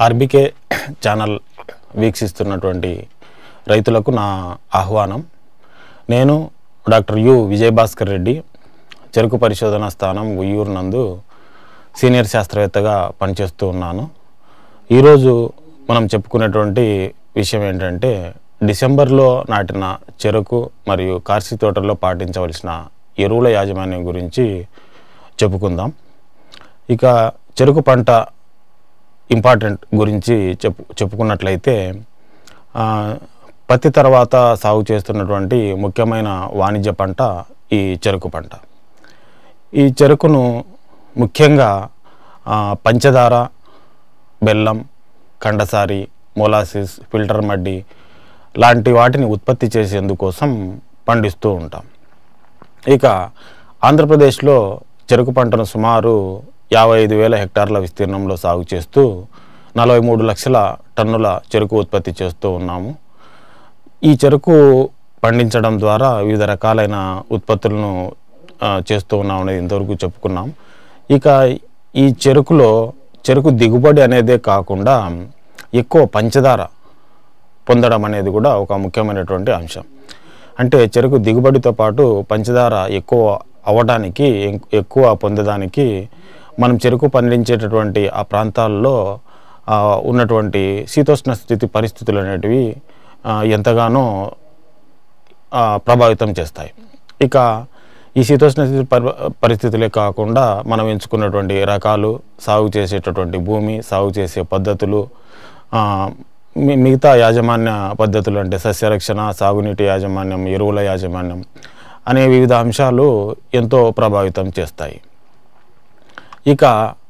RBK channel వీక్షిస్తున్నటువంటి రైతులకు నా ఆహ్వానం నేను డాక్టర్ యు విజయభాస్కర్ రెడ్డి చెరుకు పరిశోధన స్థానం ఉయ్యూరు నందు సీనియర్ శాస్త్రవేత్తగా పనిచేస్తూ ఉన్నాను ఈరోజు మనం చెప్పుకునేటువంటి విషయం ఏంటంటే డిసెంబర్లో నాటిన చెరుకు మరియు కార్సి తోటల్లో పాటించవలసిన ఎరువుల యాజమాన్యం గురించి చెప్పుకుందాం ఇక చెరుకు పంట ఇంపార్టెంట్ గురించి చెప్పు చెప్పుకున్నట్లయితే ఆ, పత్తి తర్వాత సాగు చేస్తున్నటువంటి ముఖ్యమైన వాణిజ్య పంట ఈ చెరుకు పంట ఈ చెరుకును ముఖ్యంగా ఆ, పంచదార బెల్లం కండసారి మొలాసిస్ ఫిల్టర్ మడ్డి లాంటి వాటిని ఉత్పత్తి చేసేందుకోసం పండిస్తూ ఉంటాం ఇక ఆంధ్రప్రదేశ్లో చెరుకు పంటను సుమారు యాభై ఐదు వేల హెక్టార్ల విస్తీర్ణంలో సాగు చేస్తూ నలభై మూడు లక్షల టన్నుల చెరుకు ఉత్పత్తి చేస్తూ ఉన్నాము ఈ చెరుకు పండించడం ద్వారా వివిధ రకాలైన ఉత్పత్తులను ఆ, చేస్తూ ఉన్నాం అనేది ఇంతవరకు చెప్పుకున్నాం ఇక ఈ చెరుకులో చెరుకు దిగుబడి అనేదే కాకుండా ఎక్కువ పంచదార పొందడం అనేది కూడా ఒక ముఖ్యమైనటువంటి అంశం అంటే చెరుకు దిగుబడితో పాటు పంచదార ఎక్కువ అవ్వడానికి ఎం- ఎక్కువ పొందడానికి మనం చెరుకు పండించేటటువంటి ఆ ప్రాంతాల్లో ఆ, ఉన్నటువంటి శీతోష్ణ స్థితి పరిస్థితులు అనేటివి ఆ, ఎంతగానో ఆ, ప్రభావితం చేస్తాయి ఇక ఈ శీతోష్ణ స్థితి పరి- పరిస్థితులే కాకుండా మనం ఎంచుకున్నటువంటి రకాలు సాగు చేసేటటువంటి భూమి సాగు చేసే పద్ధతులు ఆ, మి- మిగతా యాజమాన్య పద్ధతులు అంటే సస్యరక్షణ సాగునీటి యాజమాన్యం ఎరువుల యాజమాన్యం అనే వివిధ అంశాలు ఎంతో ప్రభావితం చేస్తాయి ఇక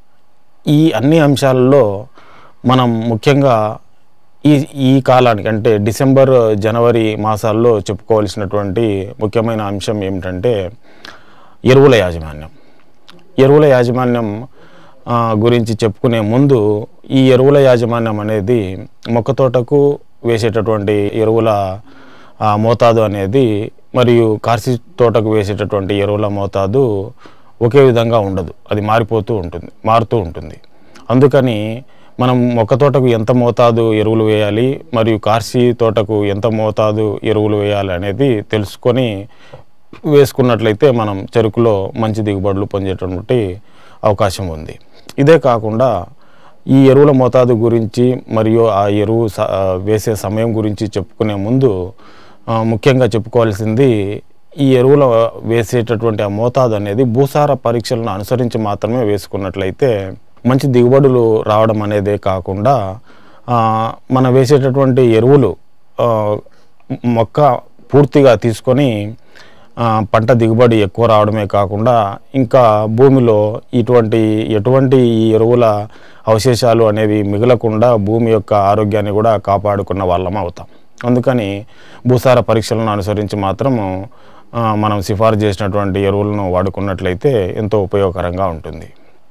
ఈ అన్ని అంశాలలో మనం ముఖ్యంగా ఈ ఈ కాలానికి అంటే డిసెంబర్ జనవరి మాసాల్లో చెప్పుకోవాల్సినటువంటి ముఖ్యమైన అంశం ఏమిటంటే ఎరువుల యాజమాన్యం ఎరువుల యాజమాన్యం ఆ, గురించి చెప్పుకునే ముందు ఈ ఎరువుల యాజమాన్యం అనేది మొక్క తోటకు వేసేటటువంటి ఎరువుల ఆ, మోతాదు అనేది మరియు కార్సి తోటకు వేసేటటువంటి ఎరువుల మోతాదు ఒకే విధంగా ఉండదు అది మారిపోతూ ఉంటుంది మారుతూ ఉంటుంది అందుకని మనం మొక్క తోటకు ఎంత మోతాదు ఎరువులు వేయాలి మరియు కార్సి తోటకు ఎంత మోతాదు ఎరువులు వేయాలి అనేది తెలుసుకొని వేసుకున్నట్లయితే మనం చెరుకులో మంచి దిగుబడులు పొందేటటువంటి అవకాశం ఉంది ఇదే కాకుండా ఈ ఎరువుల మోతాదు గురించి మరియు ఆ ఎరువు స- ఆ, వేసే సమయం గురించి చెప్పుకునే ముందు ఆ, ముఖ్యంగా చెప్పుకోవాల్సింది ఈ ఎరువుల వేసేటటువంటి ఆ మోతాదు అనేది భూసార పరీక్షలను అనుసరించి మాత్రమే వేసుకున్నట్లయితే మంచి దిగుబడులు రావడం అనేదే కాకుండా ఆ, మనం వేసేటటువంటి ఎరువులు ఆ, మొక్క పూర్తిగా తీసుకొని ఆ, పంట దిగుబడి ఎక్కువ రావడమే కాకుండా ఇంకా భూమిలో ఇటువంటి ఎటువంటి ఈ ఎరువుల అవశేషాలు అనేవి మిగలకుండా భూమి యొక్క ఆరోగ్యాన్ని కూడా కాపాడుకున్న వాళ్ళం అవుతాం అందుకని భూసార పరీక్షలను అనుసరించి మాత్రం ఆ, మనం సిఫారు చేసినటువంటి ఎరువులను వాడుకున్నట్లయితే ఎంతో ఉపయోగకరంగా ఉంటుంది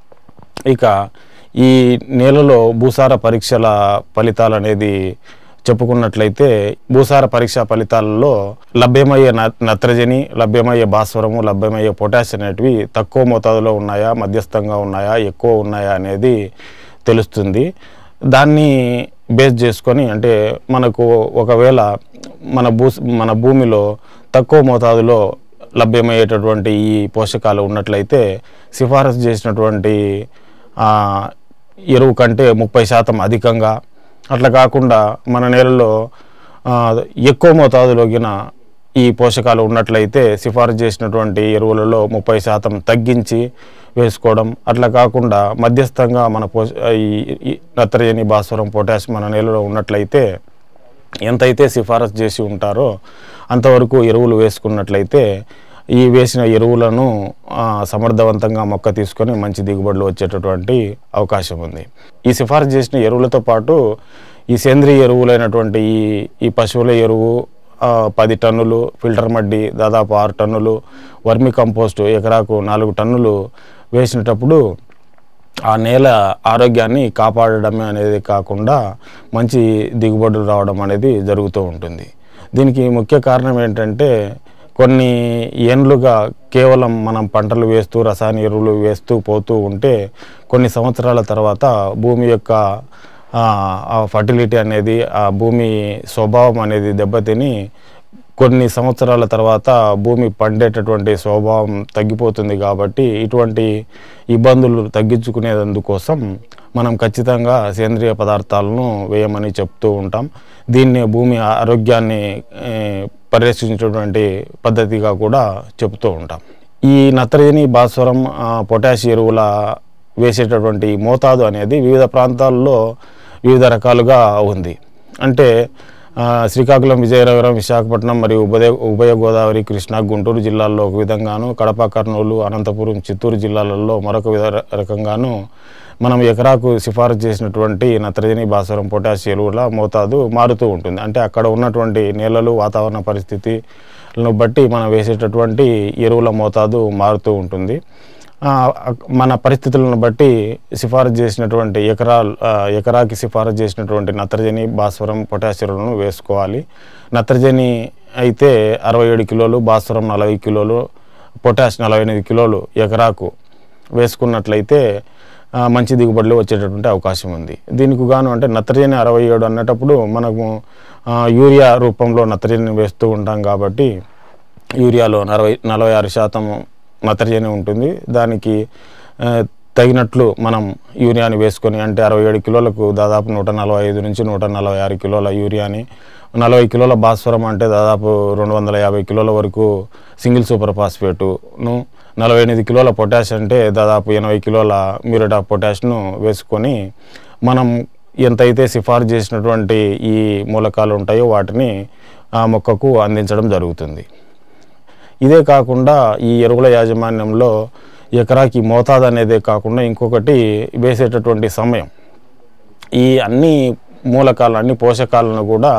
ఇక ఈ నేలలో భూసార పరీక్షల ఫలితాలు అనేది చెప్పుకున్నట్లయితే భూసార పరీక్ష ఫలితాలలో లభ్యమయ్యే న- నత్రజని లభ్యమయ్యే భాస్వరము లభ్యమయ్యే పొటాష్ అనేటివి తక్కువ మోతాదులో ఉన్నాయా మధ్యస్థంగా ఉన్నాయా ఎక్కువ ఉన్నాయా అనేది తెలుస్తుంది దాన్ని బేస్ చేసుకొని అంటే మనకు ఒకవేళ మన భూ మన భూమిలో తక్కువ మోతాదులో లభ్యమయ్యేటటువంటి ఈ పోషకాలు ఉన్నట్లయితే సిఫారసు చేసినటువంటి ఆ, ఎరువు కంటే ముప్పై శాతం అధికంగా అట్లా కాకుండా మన నేలలో ఆ, ఎక్కువ మోతాదులో గిన ఈ పోషకాలు ఉన్నట్లయితే సిఫారసు చేసినటువంటి ఎరువులలో ముప్పై శాతం తగ్గించి వేసుకోవడం అట్లా కాకుండా మధ్యస్థంగా మన పోష ఈ ఈ నత్రజని భాస్వరం పొటాష్ మన నేలలో ఉన్నట్లయితే ఎంతైతే సిఫారసు చేసి ఉంటారో అంతవరకు ఎరువులు వేసుకున్నట్లయితే ఈ వేసిన ఎరువులను ఆ, సమర్థవంతంగా మొక్క తీసుకొని మంచి దిగుబడులు వచ్చేటటువంటి అవకాశం ఉంది ఈ సిఫారసు చేసిన ఎరువులతో పాటు ఈ సేంద్రియ ఎరువులైనటువంటి ఈ ఈ పశువుల ఎరువు ఆ, పది టన్నులు ఫిల్టర్ మడ్డి దాదాపు ఆరు టన్నులు వర్మి కంపోస్టు ఎకరాకు నాలుగు టన్నులు వేసినప్పుడు ఆ నేల ఆరోగ్యాన్ని కాపాడడమే అనేది కాకుండా మంచి దిగుబడులు రావడం అనేది జరుగుతూ ఉంటుంది దీనికి ముఖ్య కారణం ఏంటంటే కొన్ని ఏండ్లుగా కేవలం మనం పంటలు వేస్తూ రసాయన ఎరువులు వేస్తూ పోతూ ఉంటే కొన్ని సంవత్సరాల తర్వాత భూమి యొక్క ఆ ఫర్టిలిటీ అనేది ఆ భూమి స్వభావం అనేది దెబ్బతిని కొన్ని సంవత్సరాల తర్వాత భూమి పండేటటువంటి స్వభావం తగ్గిపోతుంది కాబట్టి ఇటువంటి ఇబ్బందులు తగ్గించుకునేందుకోసం మనం ఖచ్చితంగా సేంద్రియ పదార్థాలను వేయమని చెప్తూ ఉంటాం దీన్ని భూమి ఆరోగ్యాన్ని ఏ, పరిరక్షించేటువంటి పద్ధతిగా కూడా చెప్తూ ఉంటాం ఈ నత్రజని భాస్వరం ఆ, పొటాష్ ఎరువుల వేసేటటువంటి మోతాదు అనేది వివిధ ప్రాంతాల్లో వివిధ రకాలుగా ఉంది అంటే ఆ, శ్రీకాకుళం విజయనగరం విశాఖపట్నం మరియు ఉభయ ఉభయ గోదావరి కృష్ణా గుంటూరు జిల్లాల్లో ఒక విధంగాను కడప కర్నూలు అనంతపురం చిత్తూరు జిల్లాలలో మరొక విధ రకంగాను మనం ఎకరాకు సిఫారసు చేసినటువంటి నత్రజని భాస్వరం పొటాష్ ఎరువుల మోతాదు మారుతూ ఉంటుంది అంటే అక్కడ ఉన్నటువంటి నేలలు వాతావరణ పరిస్థితిలను బట్టి మనం వేసేటటువంటి ఎరువుల మోతాదు మారుతూ ఉంటుంది ఆ, అక్- మన పరిస్థితులను బట్టి సిఫారసు చేసినటువంటి ఎకరా ఎకరాకి సిఫారసు చేసినటువంటి నత్రజని భాస్వరం పొటాష్ ఎరువులను వేసుకోవాలి నత్రజని అయితే అరవై ఏడు కిలోలు భాస్వరం నలభై కిలోలు పొటాష్ నలభై ఎనిమిది కిలోలు ఎకరాకు వేసుకున్నట్లయితే ఆ, మంచి దిగుబడులు వచ్చేటటువంటి అవకాశం ఉంది దీనికి గాను అంటే నత్రజని అరవై ఏడు అన్నటప్పుడు మనము ఆ, యూరియా రూపంలో నత్రజని వేస్తూ ఉంటాం కాబట్టి యూరియాలో నలభై నలభై ఆరు శాతం నత్రజని ఉంటుంది దానికి ఆ, తగినట్లు మనం యూరియాని వేసుకొని అంటే అరవై ఏడు కిలోలకు దాదాపు నూట నలభై ఐదు నుంచి నూట నలభై ఆరు కిలోల యూరియాని నలభై కిలోల భాస్వరం అంటే దాదాపు రెండు వందల యాభై కిలోల వరకు సింగిల్ సూపర్ ఫాస్ఫేటును నలభై ఎనిమిది కిలోల పొటాష్ అంటే దాదాపు ఎనభై కిలోల మ్యూరేట్ ఆఫ్ పొటాష్ను వేసుకొని మనం ఎంతైతే సిఫార్సు చేసినటువంటి ఈ మూలకాలు ఉంటాయో వాటిని ఆ మొక్కకు అందించడం జరుగుతుంది ఇదే కాకుండా ఈ ఎరువుల యాజమాన్యంలో ఎకరాకి మోతాదు అనేదే కాకుండా ఇంకొకటి వేసేటటువంటి సమయం ఈ అన్ని మూలకాలు అన్ని పోషకాలను కూడా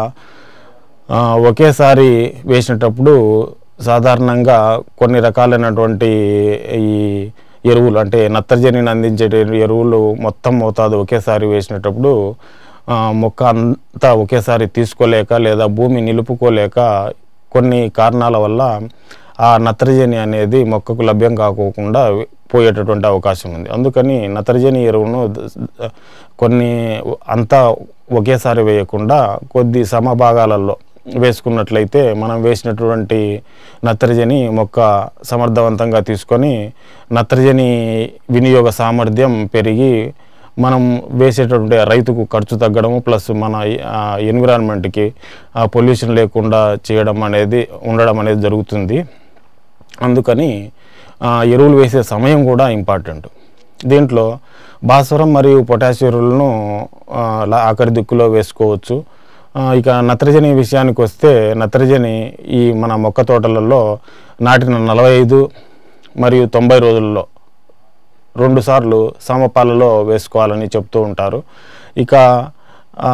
ఆ, ఒకేసారి వేసినప్పుడు సాధారణంగా కొన్ని రకాలైనటువంటి ఈ ఎరువులు అంటే నత్రజనిని అందించే ఎరువులు మొత్తం మోతాదు ఒకేసారి వేసినప్పుడు ఆ, మొక్క అంతా ఒకేసారి తీసుకోలేక లేదా భూమి నిలుపుకోలేక కొన్ని కారణాల వల్ల ఆ నత్రజని అనేది మొక్కకు లభ్యం కాకోకుండా పోయేటటువంటి అవకాశం ఉంది అందుకని నత్రజని ఎరువును ద- కొన్ని అంతా ఒకేసారి వేయకుండా కొద్ది సమభాగాలలో వేసుకున్నట్లయితే మనం వేసినటువంటి నత్రజని మొక్క సమర్థవంతంగా తీసుకొని నత్రజని వినియోగ సామర్థ్యం పెరిగి మనం వేసేటటువంటి రైతుకు ఖర్చు తగ్గడము ప్లస్ మన ఎన్విరాన్మెంట్కి పొల్యూషన్ లేకుండా చేయడం అనేది ఉండడం అనేది జరుగుతుంది అందుకని ఆ, ఎరువులు వేసే సమయం కూడా ఇంపార్టెంట్ దీంట్లో భాస్వరం మరియు పొటాష్ ఎరువులను ఆ, లా- ఆఖరి దిక్కులో వేసుకోవచ్చు ఆ, ఇక నత్రజని విషయానికి వస్తే నత్రజని ఈ మన మొక్క తోటలలో నాటిన నలభై ఐదు మరియు తొంభై రోజుల్లో రెండు సార్లు సమపాలలో వేసుకోవాలని చెప్తూ ఉంటారు ఇక ఆ,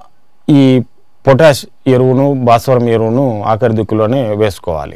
ఈ పొటాష్ ఎరువును భాస్వరం ఎరువును ఆఖరి దిక్కులోనే వేసుకోవాలి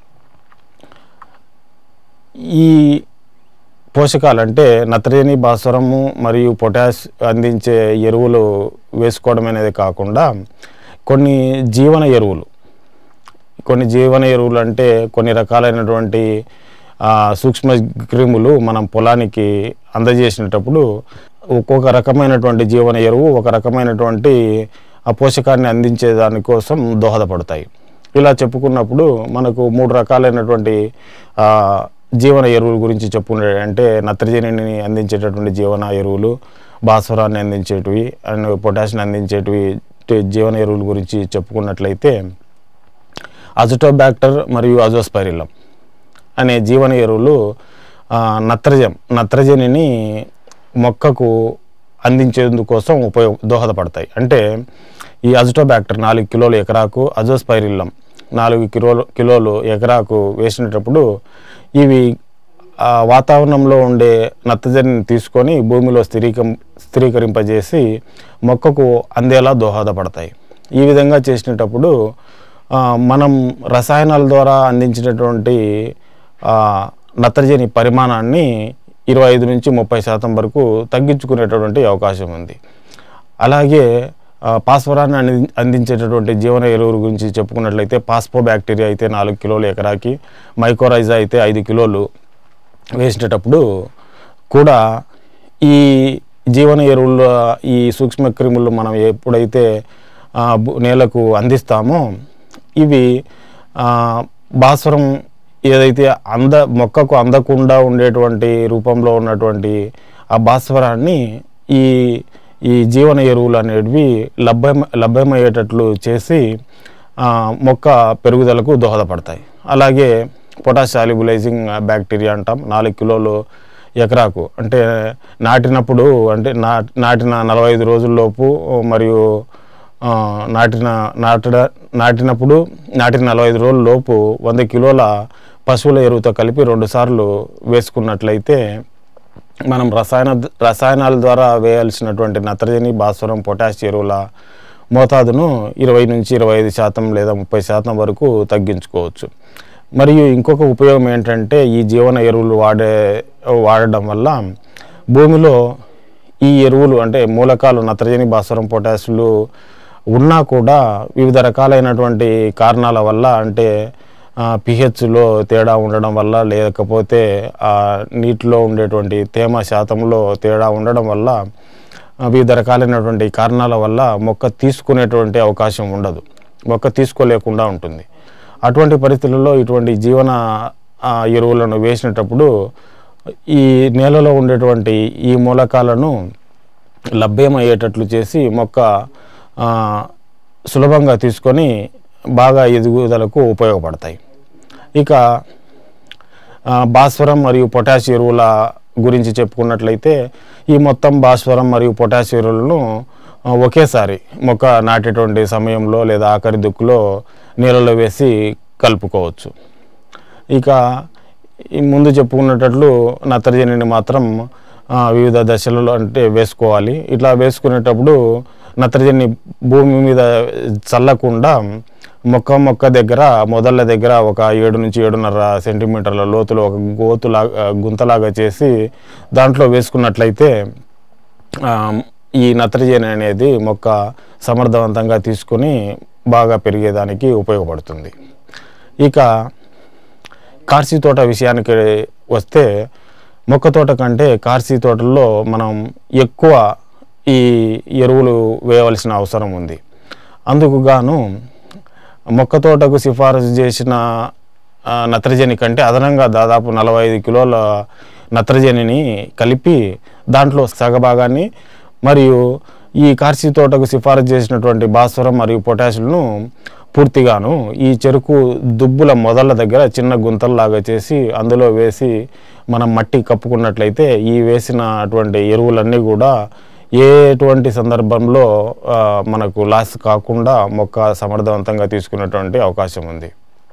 ఈ పోషకాలు అంటే నత్రజని భాస్వరము మరియు పొటాష్ అందించే ఎరువులు వేసుకోవడం అనేది కాకుండా కొన్ని జీవన ఎరువులు కొన్ని జీవన ఎరువులు అంటే కొన్ని రకాలైనటువంటి ఆ, సూక్ష్మ క్రిములు మనం పొలానికి అందజేసినప్పుడు ఒక్కొక్క రకమైనటువంటి జీవన ఎరువు ఒక రకమైనటువంటి ఆ పోషకాన్ని అందించే దానికోసం దోహదపడతాయి ఇలా చెప్పుకున్నప్పుడు మనకు మూడు రకాలైనటువంటి ఆ, జీవన ఎరువుల గురించి చెప్పుకునే అంటే నత్రజనిని అందించేటటువంటి జీవన ఎరువులు భాస్వరాన్ని అందించేటివి అండ్ పొటాషియం అందించేటివి టే- జీవన ఎరువుల గురించి చెప్పుకున్నట్లయితే అజటోబ్యాక్టర్ మరియు అజోస్పైరిలం అనే జీవన ఎరువులు ఆ, నత్రజం నత్రజనిని మొక్కకు అందించేందుకోసం ఉపయోగ దోహదపడతాయి అంటే ఈ అజటోబ్యాక్టర్ నాలుగు కిలోలు ఎకరాకు అజోస్పైరిల్లం నాలుగు కిలోలు కిలోలు ఎకరాకు వేసినప్పుడు ఇవి ఆ వాతావరణంలో ఉండే నత్రజనిని తీసుకొని భూమిలో స్థిరీకం స్థిరీకరింపజేసి మొక్కకు అందేలా దోహదపడతాయి ఈ విధంగా చేసినప్పుడు ఆ, మనం రసాయనాల ద్వారా అందించినటువంటి ఆ, నత్రజని పరిమాణాన్ని ఇరవై ఐదు నుంచి ముప్పై శాతం వరకు తగ్గించుకునేటటువంటి అవకాశం ఉంది అలాగే ఆ, పాస్వరాన్ని అంది అందించేటటువంటి జీవన ఎరువుల గురించి చెప్పుకున్నట్లయితే పాస్పో బ్యాక్టీరియా అయితే నాలుగు కిలోలు ఎకరాకి మైకోరైజా అయితే ఐదు కిలోలు వేసేటప్పుడు కూడా ఈ జీవన ఎరువులు ఈ సూక్ష్మ క్రిములు మనం ఎప్పుడైతే ఆ, భూ- నేలకు అందిస్తామో ఇవి ఆ, భాస్వరం ఏదైతే అంద మొక్కకు అందకుండా ఉండేటువంటి రూపంలో ఉన్నటువంటి ఆ భాస్వరాన్ని ఈ ఈ జీవన ఎరువులు అనేటివి లభ్యం లభ్యమయ్యేటట్లు చేసి ఆ, మొక్క పెరుగుదలకు దోహదపడతాయి అలాగే పొటాష్ సాల్యుబులైజింగ్ బ్యాక్టీరియా అంటాం నాలుగు కిలోలు ఎకరాకు అంటే నాటినప్పుడు అంటే నా నాటిన నలభై ఐదు రోజుల్లోపు మరియు ఆ, నాటిన నాటడ నాటినప్పుడు నాటిన నలభై ఐదు రోజుల లోపు వంద కిలోల పశువుల ఎరువుతో కలిపి రెండు సార్లు వేసుకున్నట్లయితే మనం రసాయన రసాయనాల ద్వారా వేయాల్సినటువంటి నత్రజని భాస్వరం పొటాష్ ఎరువుల మోతాదును ఇరవై నుంచి ఇరవై ఐదు శాతం లేదా ముప్పై శాతం వరకు తగ్గించుకోవచ్చు మరియు ఇంకొక ఉపయోగం ఏంటంటే ఈ జీవన ఎరువులు వాడే వాడడం వల్ల భూమిలో ఈ ఎరువులు అంటే మూలకాలు నత్రజని భాస్వరం పొటాషులు ఉన్నా కూడా వివిధ రకాలైనటువంటి కారణాల వల్ల అంటే పిహెచ్లో తేడా ఉండడం వల్ల లేకపోతే ఆ నీటిలో ఉండేటువంటి తేమ శాతంలో తేడా ఉండడం వల్ల ఆ, వివిధ రకాలైనటువంటి కారణాల వల్ల మొక్క తీసుకునేటువంటి అవకాశం ఉండదు మొక్క తీసుకోలేకుండా ఉంటుంది అటువంటి పరిస్థితుల్లో ఇటువంటి జీవన ఆ, ఎరువులను వేసినప్పుడు ఈ నేలలో ఉండేటువంటి ఈ మూలకాలను లభ్యమయ్యేటట్లు చేసి మొక్క ఆ, సులభంగా తీసుకొని బాగా ఎదుగుదలకు ఉపయోగపడతాయి ఇక ఆ, భాస్వరం మరియు పొటాష్ ఎరువుల గురించి చెప్పుకున్నట్లయితే ఈ మొత్తం భాస్వరం మరియు పొటాష్ ఎరువులను ఆ, ఒకేసారి మొక్క నాటేటువంటి సమయంలో లేదా ఆఖరి దుక్కులో నీళ్ళలో వేసి కలుపుకోవచ్చు ఇక ఈ ముందు చెప్పుకున్నట్లు నత్రజనిని మాత్రం ఆ, వివిధ దశలలో అంటే వేసుకోవాలి ఇట్లా వేసుకునేటప్పుడు నత్రజని భూమి మీద చల్లకుండా మొక్క మొక్క దగ్గర మొదళ్ళ దగ్గర ఒక ఏడు నుంచి ఏడున్నర సెంటీమీటర్ల లోతులో ఒక గోతులాగా గుంతలాగా చేసి దాంట్లో వేసుకున్నట్లయితే ఆ, ఈ నత్రజని అనేది మొక్క సమర్థవంతంగా తీసుకొని బాగా పెరిగేదానికి ఉపయోగపడుతుంది ఇక కార్సీ తోట విషయానికి వస్తే మొక్క తోట కంటే కార్సీ తోటల్లో మనం ఎక్కువ ఈ ఎరువులు వేయవలసిన అవసరం ఉంది అందుకు గాను మొక్క తోటకు సిఫారసు చేసిన ఆ, నత్రజని కంటే అదనంగా దాదాపు నలభై ఐదు కిలోల నత్రజనిని కలిపి దాంట్లో సగభాగాన్ని మరియు ఈ కార్సీ తోటకు సిఫారసు చేసినటువంటి భాస్వరం మరియు పొటాషులను పూర్తిగాను ఈ చెరుకు దుబ్బుల మొదళ్ళ దగ్గర చిన్న గుంతల్లాగా చేసి అందులో వేసి మనం మట్టి కప్పుకున్నట్లయితే ఈ వేసినటువంటి ఎరువులన్నీ కూడా ఎటువంటి సందర్భంలో ఆ, మనకు లాస్ కాకుండా మొక్క సమర్థవంతంగా తీసుకునేటువంటి అవకాశం ఉంది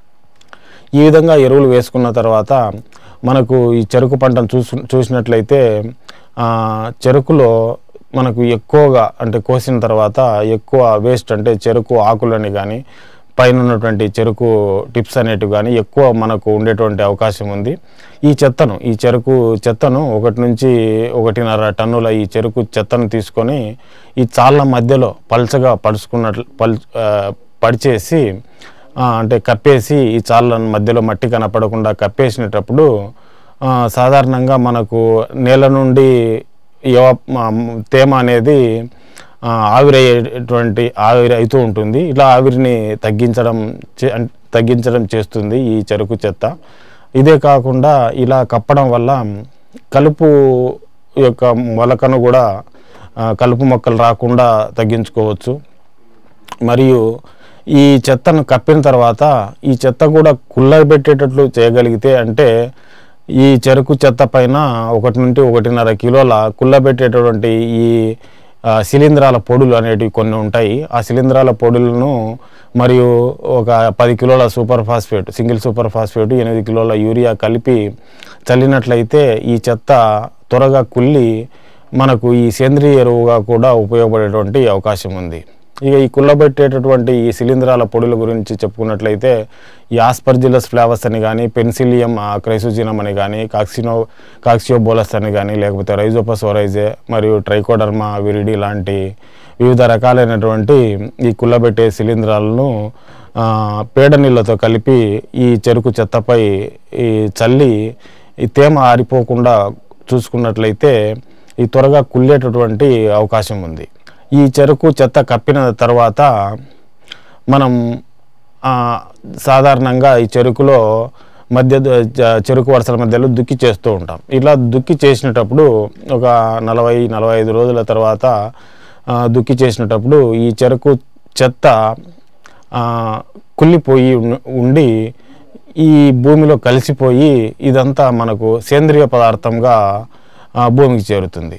ఈ విధంగా ఎరువులు వేసుకున్న తర్వాత మనకు ఈ చెరుకు పంటను చూసు చూసినట్లయితే ఆ, చెరుకులో మనకు ఎక్కువగా అంటే కోసిన తర్వాత ఎక్కువ వేస్ట్ అంటే చెరుకు ఆకులని కానీ పైన ఉన్నటువంటి చెరుకు టిప్స్ అనేటివి కానీ ఎక్కువ మనకు ఉండేటువంటి అవకాశం ఉంది ఈ చెత్తను ఈ చెరుకు చెత్తను ఒకటి నుంచి ఒకటిన్నర టన్నుల ఈ చెరుకు చెత్తను తీసుకొని ఈ చాళ్ళ మధ్యలో పల్చగా పడుచుకున్నట్లు పల్ ఆ, పడిచేసి ఆ, అంటే కప్పేసి ఈ చాళ్ళ మధ్యలో మట్టి కనపడకుండా కప్పేసినప్పుడు ఆ, సాధారణంగా మనకు నేల నుండి ఎవ మ- తేమ అనేది ఆ, ఆవిరయ్యేటువంటి ఆవిరి అవుతూ ఉంటుంది ఇలా ఆవిరిని తగ్గించడం చే- అన్- తగ్గించడం చేస్తుంది ఈ చెరుకు చెత్త ఇదే కాకుండా ఇలా కప్పడం వల్ల కలుపు యొక్క మొలకను కూడా ఆ, కలుపు మొక్కలు రాకుండా తగ్గించుకోవచ్చు మరియు ఈ చెత్తను కప్పిన తర్వాత ఈ చెత్త కూడా కుళ్ళబెట్టేటట్లు చేయగలిగితే అంటే ఈ చెరుకు చెత్త పైన ఒకటి నుండి ఒకటిన్నర కిలోల కుళ్ళబెట్టేటటువంటి ఈ ఆ, శిలీంధ్రాల పొడులు అనేటివి కొన్ని ఉంటాయి ఆ శిలీంధ్రాల పొడులను మరియు ఒక పది కిలోల superphosphate single superphosphate ఎనిమిది కిలోల యూరియా కలిపి చల్లినట్లయితే ఈ చెత్త త్వరగా కుళ్ళి మనకు ఈ సేంద్రియ ఎరువుగా కూడా ఉపయోగపడేటువంటి అవకాశం ఉంది ఇక ఈ కుళ్ళబెట్టేటటువంటి ఈ శిలీంధ్రాల పొడుల గురించి చెప్పుకున్నట్లయితే ఈ ఆస్పర్జిలస్ ఫ్లావర్స్ అని కానీ పెన్సిలియం క్రైసోజినం అని కానీ కాక్సినో కాక్సియోబోలస్ అని కానీ లేకపోతే రైజోపస్ ఓరైజే మరియు ట్రైకోడర్మా విరిడి లాంటి వివిధ రకాలైనటువంటి ఈ కుళ్ళబెట్టే శిలీంధ్రాలను ఆ, పేడ నీళ్ళతో కలిపి ఈ చెరుకు చెత్తపై ఈ చల్లి ఈ తేమ ఆరిపోకుండా చూసుకున్నట్లయితే ఈ త్వరగా కుళ్ళేటటువంటి అవకాశం ఉంది ఈ చెరుకు చెత్త కప్పిన తర్వాత మనం ఆ, సాధారణంగా ఈ చెరుకులో మధ్య ద- జ- చెరుకు వరుసల మధ్యలో దుక్కి చేస్తూ ఉంటాం ఇలా దుక్కి చేసినప్పుడు ఒక నలభై నలభై ఐదు రోజుల తర్వాత ఆ, దుక్కి చేసినప్పుడు ఈ చెరుకు చెత్త ఆ, కుళ్ళిపోయి ఉన్- ఉండి ఈ భూమిలో కలిసిపోయి ఇదంతా మనకు సేంద్రియ పదార్థంగా ఆ, భూమికి చేరుతుంది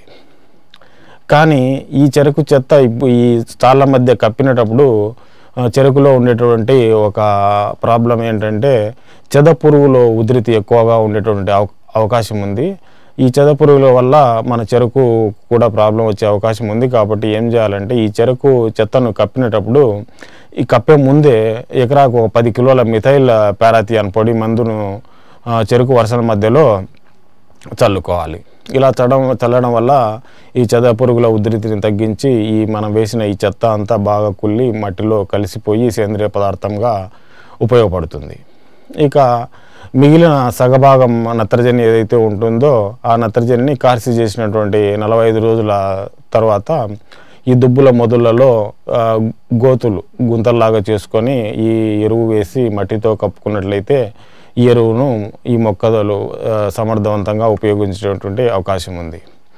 కానీ ఈ చెరుకు చెత్త ఇప్పు- ఈ స్టాళ్ళ మధ్య కప్పినటప్పుడు ఆ, చెరుకులో ఉండేటువంటి ఒక ప్రాబ్లం ఏంటంటే చెద పురుగులో ఉధృతి ఎక్కువగా ఉండేటువంటి అవ- అవకాశం ఉంది ఈ చెద పురుగుల వల్ల మన చెరుకు కూడా ప్రాబ్లం వచ్చే అవకాశం ఉంది కాబట్టి ఏం చేయాలంటే ఈ చెరుకు చెత్తను కప్పినటప్పుడు ఈ కప్పే ముందే ఎకరాకు ఒక పది కిలోల మిథైల్ పారాథియాన్ పొడి మందును ఆ, చెరుకు వర్షాల మధ్యలో చల్లుకోవాలి ఇలా చడం చల్లడం వల్ల ఈ చెద పురుగుల ఉధృతిని తగ్గించి ఈ మనం వేసిన ఈ చెత్త అంతా బాగా కుళ్ళి మట్టిలో కలిసిపోయి సేంద్రియ పదార్థంగా ఉపయోగపడుతుంది ఇక మిగిలిన సగభాగం నత్రజని ఏదైతే ఉంటుందో ఆ నత్రజనిని కార్సి చేసినటువంటి నలభై ఐదు రోజుల తర్వాత ఈ దుబ్బుల మొదళ్లలో ఆ, గోతులు గుంతల్లాగా చేసుకొని ఈ ఎరువు వేసి మట్టితో కప్పుకున్నట్లయితే ఈ ఎరువును ఈ మొక్కలు ఆ, సమర్థవంతంగా ఉపయోగించేటువంటి అవకాశం ఉంది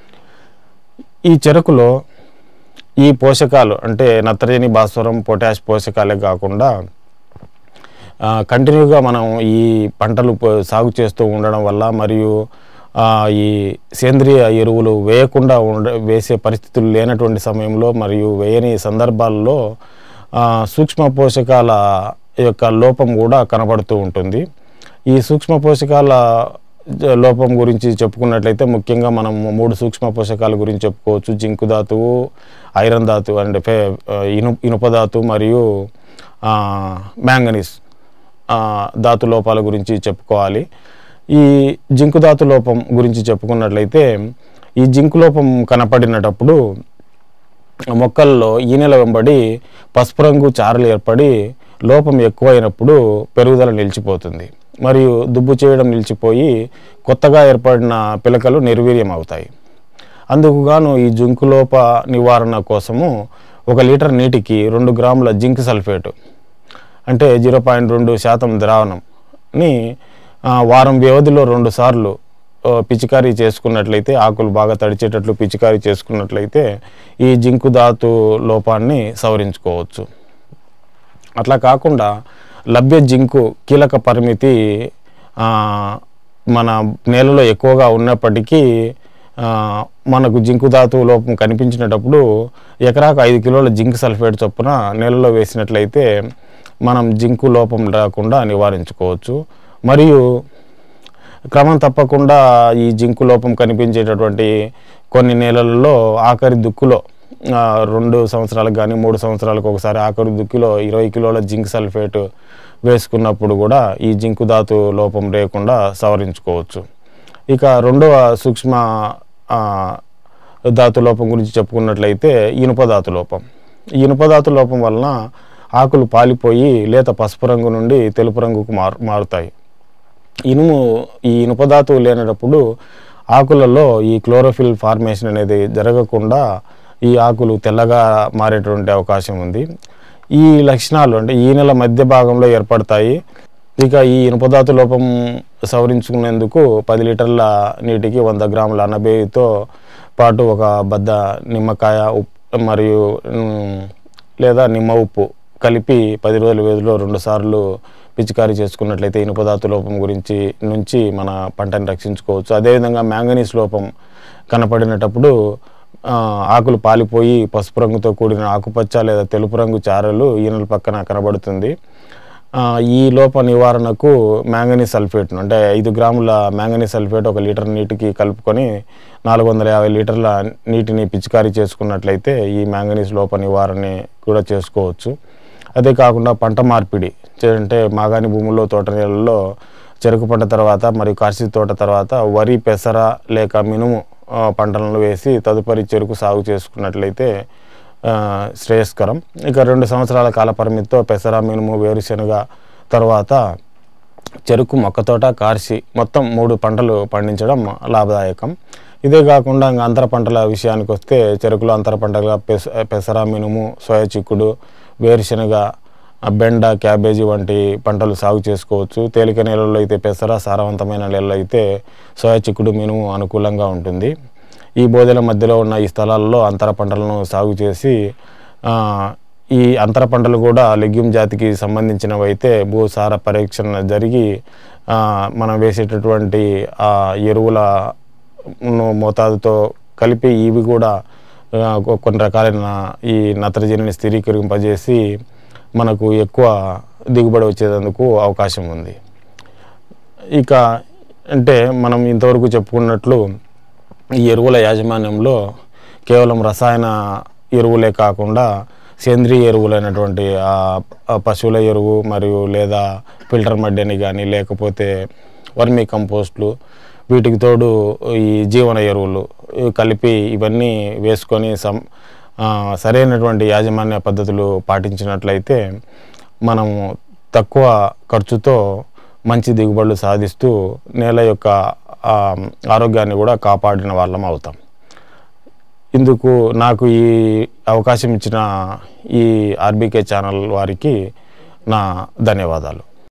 ఈ చెరుకులో ఈ పోషకాలు అంటే నత్రజని భాస్వరం పొటాష్ పోషకాలే కాకుండా ఆ, కంటిన్యూగా మనం ఈ పంటలు పో- సాగు చేస్తూ ఉండడం వల్ల మరియు ఆ, ఈ సేంద్రియ ఎరువులు వేయకుండా ఉండ వేసే పరిస్థితులు లేనటువంటి సమయంలో మరియు వేయని సందర్భాల్లో ఆ, సూక్ష్మ పోషకాల యొక్క లోపం కూడా కనబడుతూ ఉంటుంది ఈ సూక్ష్మ పోషకాల జ- లోపం గురించి చెప్పుకున్నట్లయితే ముఖ్యంగా మనం మూడు సూక్ష్మ పోషకాల గురించి చెప్పుకోవచ్చు జింకు ధాతువు ఐరన్ ధాతువు అంటే ఫే ఇను ఇనుప ధాతువు మరియు ఆ, మ్యాంగనీస్ ఆ, ధాతు లోపాల గురించి చెప్పుకోవాలి ఈ జింకు ధాతు లోపం గురించి చెప్పుకున్నట్లయితే ఈ జింకు లోపం కనపడినటప్పుడు మొక్కల్లో ఈనెల వెంబడి పసుపు రంగు చారలు ఏర్పడి లోపం ఎక్కువైనప్పుడు పెరుగుదల నిలిచిపోతుంది మరియు దుబ్బు చేయడం నిలిచిపోయి కొత్తగా ఏర్పడిన పిలకలు నిర్వీర్యం అవుతాయి అందుకు గాను ఈ జింకు లోప నివారణ కోసము ఒక లీటర్ నీటికి రెండు గ్రాముల జింక్ సల్ఫేటు అంటే జీరో పాయింట్ రెండు శాతం ద్రావణంని ఆ, వారం వ్యవధిలో రెండు సార్లు ఆ, పిచికారీ చేసుకున్నట్లయితే ఆకులు బాగా తడిచేటట్లు పిచికారీ చేసుకున్నట్లయితే ఈ జింకు ధాతు లోపాన్ని సవరించుకోవచ్చు అట్లా కాకుండా లభ్య జింకు కీలక పరిమితి ఆ, మన నేలలో ఎక్కువగా ఉన్నప్పటికీ ఆ, మనకు జింకు ధాతువు లోపం కనిపించినప్పుడు ఎకరాకు ఐదు కిలోల జింక్ సల్ఫేట్ చొప్పున నేలలో వేసినట్లయితే మనం జింకు లోపం రాకుండా నివారించుకోవచ్చు మరియు క్రమం తప్పకుండా ఈ జింకు లోపం కనిపించేటటువంటి కొన్ని నేలలలో ఆఖరి దుక్కులో ఆ, రెండు సంవత్సరాలకు కానీ మూడు సంవత్సరాలకు ఒకసారి ఆఖరి దుక్కిలో ఇరవై కిలోల జింక్ సల్ఫేట్ వేసుకున్నప్పుడు కూడా ఈ జింకు ధాతు లోపం లేకుండా సవరించుకోవచ్చు ఇక రెండవ సూక్ష్మ ఆ, ధాతు లోపం గురించి చెప్పుకున్నట్లయితే ఇనుప ధాతు లోపం ఈ ఇనుప ధాతు లోపం వలన ఆకులు పాలిపోయి లేత పసుపు రంగు నుండి తెలుపు రంగుకు మారు మారుతాయి ఇనుము ఈ ఇనుప ధాతువు లేనప్పుడు ఆకులలో ఈ క్లోరోఫిల్ ఫార్మేషన్ అనేది జరగకుండా ఈ ఆకులు తెల్లగా మారేటువంటి అవకాశం ఉంది ఈ లక్షణాలు అంటే ఈ నెల మధ్య భాగంలో ఏర్పడతాయి ఇక ఈ ఇనుపధాతు లోపం సవరించుకునేందుకు పది లీటర్ల నీటికి వంద గ్రాముల అనబేయితో పాటు ఒక బద్ద నిమ్మకాయ ఉప్పు మరియు ఉమ్, లేదా నిమ్మ ఉప్పు కలిపి పది రోజుల వ్యవధిలో రెండు సార్లు పిచికారీ చేసుకున్నట్లయితే ఇనుపధాతు లోపం గురించి నుంచి మన పంటని రక్షించుకోవచ్చు అదేవిధంగా మ్యాంగనీస్ లోపం కనపడినటప్పుడు ఆ, ఆకులు పాలిపోయి పసుపు రంగుతో కూడిన ఆకుపచ్చ లేదా తెలుపు రంగు చారలు ఈనెల పక్కన కనబడుతుంది ఆ, ఈ లోప నివారణకు మ్యాంగనీస్ సల్ఫేట్ను అంటే ఐదు గ్రాముల మ్యాంగనీస్ సల్ఫేట్ ఒక లీటర్ నీటికి కలుపుకొని నాలుగు వందల యాభై లీటర్ల నీటిని పిచికారీ చేసుకున్నట్లయితే ఈ మ్యాంగనీస్ లోప నివారణ కూడా చేసుకోవచ్చు అదే కాకుండా పంట మార్పిడి చే- అంటే మాగాణి భూముల్లో తోట నీళ్ళల్లో చెరుకు పంట తర్వాత మరియు కార్షి తోట తర్వాత వరి పెసర లేక మినుము ఆ, పంటలను వేసి తదుపరి చెరుకు సాగు చేసుకున్నట్లయితే ఆ, శ్రేయస్కరం ఇక రెండు సంవత్సరాల కాల పరిమితితో పెసర మినుము వేరుశెనగ తర్వాత చెరుకు మొక్కతోట కార్షి మొత్తం మూడు పంటలు పండించడం లాభదాయకం ఇదే కాకుండా ఇంకా అంతర పంటల విషయానికి వస్తే చెరుకులో అంతర పంటలుగా పెస పెసర మినుము సోయా చిక్కుడు వేరుశనగ ఆ బెండ క్యాబేజీ వంటి పంటలు సాగు చేసుకోవచ్చు తేలిక నేలల్లో అయితే పెసర సారవంతమైన నేలల్లో అయితే సోయా చిక్కుడు మినుము అనుకూలంగా ఉంటుంది ఈ బోధల మధ్యలో ఉన్న ఈ స్థలాల్లో అంతర పంటలను సాగు చేసి ఆ, ఈ అంతర పంటలు కూడా లెగ్యూమ్ జాతికి సంబంధించినవి అయితే భూసార పరీక్షణ జరిగి ఆ, మనం వేసేటటువంటి ఆ ఎరువుల ను మోతాదుతో కలిపి ఇవి కూడా ఆ, కొ- కొన్ని రకాలైన ఈ నత్రజనిని స్థిరీకరింపజేసి మనకు ఎక్కువ దిగుబడి వచ్చేందుకు అవకాశం ఉంది ఇక అంటే మనం ఇంతవరకు చెప్పుకున్నట్లు ఈ ఎరువుల యాజమాన్యంలో కేవలం రసాయన ఎరువులే కాకుండా సేంద్రియ ఎరువులైనటువంటి ఆ ఆ పశువుల ఎరువు మరియు లేదా ఫిల్టర్ మడ్డని కానీ లేకపోతే వర్మీ కంపోస్ట్లు వీటికి తోడు ఈ జీవన ఎరువులు ఇవి కలిపి ఇవన్నీ వేసుకొని సం ఆ, సరైనటువంటి యాజమాన్య పద్ధతులు పాటించినట్లయితే మనము తక్కువ ఖర్చుతో మంచి దిగుబడులు సాధిస్తూ నేల యొక్క ఆ, ఆరోగ్యాన్ని కూడా కాపాడిన వాళ్ళం అవుతాం ఇందుకు నాకు ఈ అవకాశం ఇచ్చిన ఈ ఆర్బీకే ఛానల్ వారికి నా ధన్యవాదాలు